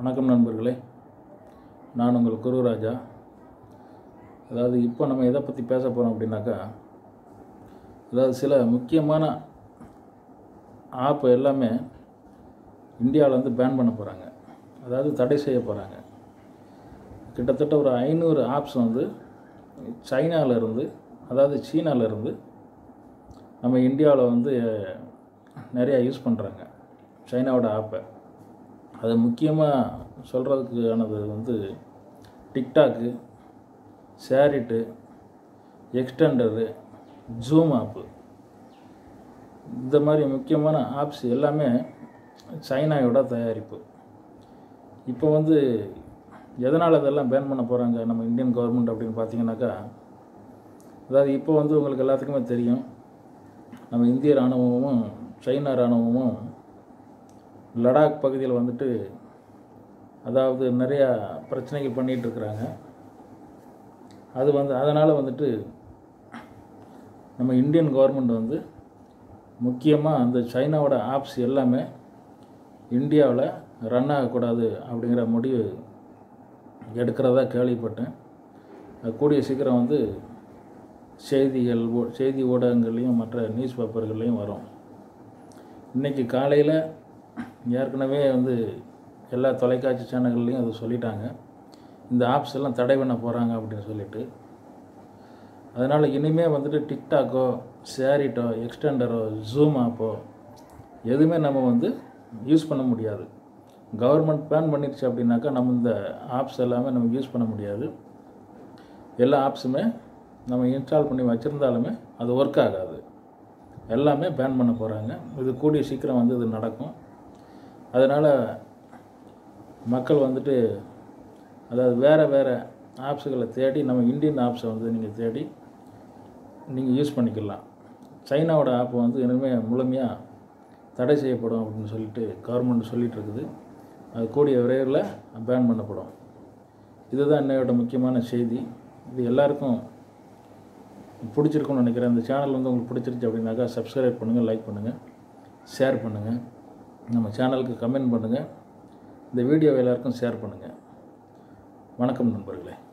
வணக்கம் நண்பர்களே நான் உங்கள் குருராஜா அதாவது இப்போ நம்ம எதை பற்றி பேச போகிறோம் அப்படின்னாக்கா அதாவது சில முக்கியமான ஆப் எல்லாமே இந்தியாவில் வந்து பேன் பண்ண போகிறாங்க அதாவது தடை செய்ய போகிறாங்க கிட்டத்தட்ட ஒரு ஐநூறு ஆப்ஸ் வந்து சைனால இருந்து அதாவது சீனால இருந்து நம்ம இந்தியாவில் வந்து நிறையா யூஸ் பண்ணுறாங்க சைனாவோட ஆப்பை அது முக்கியமாக சொல்கிறதுக்கானது வந்து TikTok SHAREit Xender Zoom app இந்த மாதிரி முக்கியமான ஆப்ஸ் எல்லாமே சைனாவோட தயாரிப்பு இப்போ வந்து எதனால் இதெல்லாம் பேன் பண்ண போகிறாங்க நம்ம இந்தியன் கவர்மெண்ட் அப்படின்னு பார்த்தீங்கன்னாக்கா அதாவது இப்போ வந்து உங்களுக்கு எல்லாத்துக்குமே தெரியும் நம்ம இந்திய இராணுவமும் சைனா இராணுவமும் லடாக் பகுதியில் வந்துட்டு அதாவது நிறையா பிரச்சனைகள் பண்ணிகிட்டு இருக்கிறாங்க அது வந்து அதனால் வந்துட்டு நம்ம இந்தியன் கவர்மெண்ட் வந்து முக்கியமாக அந்த சைனாவோட ஆப்ஸ் எல்லாமே இந்தியாவில் ரன் ஆகக்கூடாது அப்படிங்கிற முடிவு எடுக்கிறதா கேள்விப்பட்டேன் அது கூடிய சீக்கிரம் வந்து செய்திகள் ஊ- செய்தி ஊடகங்கள்லையும் மற்ற நியூஸ் பேப்பர்கள்லையும் வரும் இன்றைக்கி காலையில் ஏற்கனவே வந்து எல்லா தொலைக்காட்சி சேனல்கள்லையும் அது சொல்லிட்டாங்க இந்த ஆப்ஸ் எல்லாம் தடை பண்ண போகிறாங்க அப்படின்னு சொல்லிட்டு அதனால் இனிமேல் வந்துட்டு டிக்டாக்கோ ஷேரிட்டோ எக்ஸ்டெண்டரோ ஜூம் ஆப்போ எதுவுமே நம்ம வந்து யூஸ் பண்ண முடியாது கவர்மெண்ட் பேன் பண்ணிடுச்சு அப்படின்னாக்கா நம்ம இந்த ஆப்ஸ் எல்லாமே நம்ம யூஸ் பண்ண முடியாது எல்லா ஆப்ஸுமே நம்ம இன்ஸ்டால் பண்ணி வச்சுருந்தாலுமே அது ஒர்க் ஆகாது எல்லாமே பேன் பண்ண போகிறாங்க இது கூடிய சீக்கிரம் வந்து இது நடக்கும் அதனால் மக்கள் வந்துட்டு அதாவது வேறு வேறு ஆப்ஸுகளை தேடி நம்ம இந்தியன் ஆப்ஸை வந்து நீங்கள் தேடி நீங்கள் யூஸ் பண்ணிக்கலாம் சைனாவோட ஆப் வந்து இனிமேல் முழுமையாக தடை செய்யப்படும் அப்படின்னு சொல்லிட்டு கவர்மெண்ட் சொல்லிட்டு இருக்குது அது கூடிய விரைவில் பேன் பண்ணப்படும் இதுதான் என்னையோட முக்கியமான செய்தி இது எல்லாருக்கும் பிடிச்சிருக்கும்னு நினைக்கிறேன் இந்த சேனல் வந்து உங்களுக்கு பிடிச்சிருச்சு அப்படின்னாக்கா சப்ஸ்கிரைப் பண்ணுங்கள் லைக் பண்ணுங்கள் ஷேர் பண்ணுங்கள் நம்ம சேனலுக்கு கமெண்ட் பண்ணுங்கள் இந்த வீடியோவை எல்லாருக்கும் ஷேர் பண்ணுங்கள் வணக்கம் நண்பர்களே